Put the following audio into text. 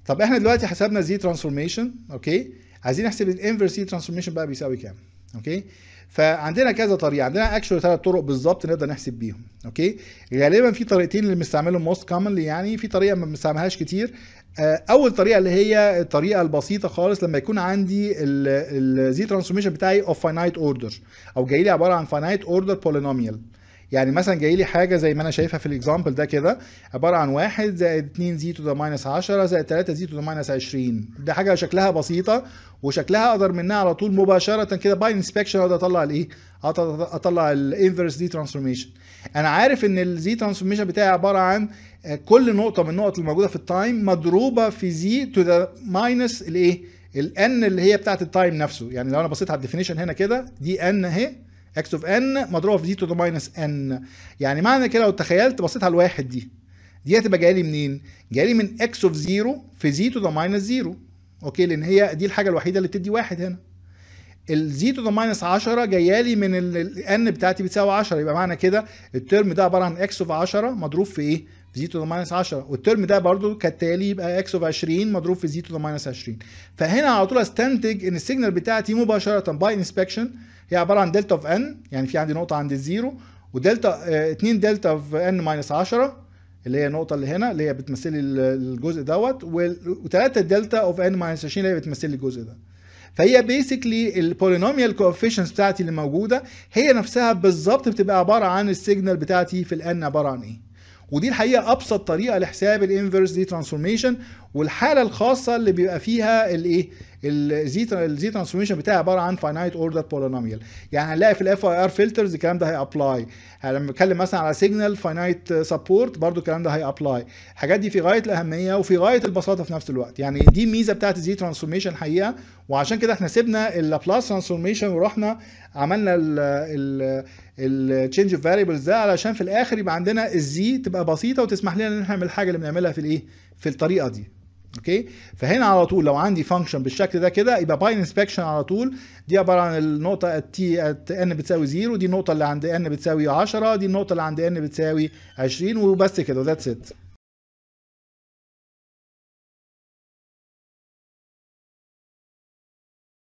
طب احنا دلوقتي حسبنا زي ترانسفورميشن اوكي عايزين نحسب الانفرس زي ترانسفورميشن بقى بيساوي كام اوكي فعندنا كذا طريقه عندنا اكشوال ثلاث طرق بالظبط نقدر نحسب بيهم اوكي غالبا في طريقتين اللي بنستعملهم موست كومنلي يعني في طريقه ما بنستعملهاش كتير آه، اول طريقه اللي هي الطريقه البسيطه خالص لما يكون عندي الزي ترانسفورميشن بتاعي اوف فاينايت اوردر او جاي لي عباره عن فاينايت اوردر بولينوميال يعني مثلا جاي لي حاجه زي ما انا شايفها في الاكزامبل ده كده عباره عن 1 زائد 2 زي تو ذا ماينس 10 زائد 3 زي تو ذا ماينس 20 ده حاجه شكلها بسيطه وشكلها اقدر منها على طول مباشره كده باي انسبكشن اقدر اطلع الايه أقدر اطلع الانفرس دي ترانسفورميشن انا عارف ان الزي ترانسفورميشن بتاعي عباره عن آه، كل نقطه من النقط الموجوده في التايم مضروبه في زي تو ذا ماينس الايه الان اللي هي بتاعت التايم نفسه يعني لو انا بصيت على الديفينيشن هنا كده دي ان اهي اكس اوف ان مضروبه في زي تو ذا ماينس ان يعني معنى كده لو تخيلت بصيت على الواحد دي دي هتبقى جايه لي منين؟ جايه لي من اكس اوف 0 في زي تو ذا ماينس 0 اوكي لان هي دي الحاجه الوحيده اللي بتدي واحد هنا الزي تو ذا ماينس 10 جايه لي من الان بتاعتي بتساوي 10 يبقى معنى كده الترم ده عباره عن اكس اوف 10 مضروب في ايه؟ في زي تو ذا ماينس 10 والترم ده برضو كالتالي يبقى اكس اوف 20 مضروب في زي تو ذا ماينس 20 فهنا على طول استنتج ان السيجنال بتاعتي مباشره باي انسبكشن هي عباره عن دلتا اوف ان يعني في عندي نقطه عند الزيرو ودلتا 2 دلتا اوف ان ماينس 10 اللي هي النقطه اللي هنا اللي هي بتمثل لي الجزء دوت و3 دلتا اوف ان ماينس 20 اللي هي بتمثل لي الجزء ده فهي بيسكلي البولينوميال كوفيشنز بتاعتي اللي موجوده هي نفسها بالظبط بتبقى عباره عن السيجنال بتاعتي في الان عباره عن ايه ودي الحقيقه ابسط طريقه لحساب الانفرس دي ترانسفورميشن والحاله الخاصه اللي بيبقى فيها الايه الزي الزي ترانسفورميشن بتاعي عباره عن فاينايت اوردر بولينوميال يعني هنلاقي في الاف اي ار فلترز الكلام ده هي ابلاي لما بتكلم مثلا على سيجنال فاينايت سبورت برضو الكلام ده هي ابلاي الحاجات دي في غايه الاهميه وفي غايه البساطه في نفس الوقت يعني دي ميزه بتاعت الزي ترانسفورميشن الحقيقه وعشان كده احنا سيبنا اللابلاس ترانسفورميشن ورحنا عملنا التشينج اوف فاريبلز ده علشان في الاخر يبقى عندنا الزي تبقى بسيطه وتسمح لنا ان احنا نعمل الحاجه اللي بنعملها في الايه في الطريقه دي اوكي فهنا على طول لو عندي فانكشن بالشكل ده كده يبقى باي انسبكشن على طول دي عباره عن النقطه تي ان بتساوي 0 دي النقطه اللي عند ان بتساوي 10 دي النقطه اللي عند ان بتساوي 20 وبس كده وذاتس ات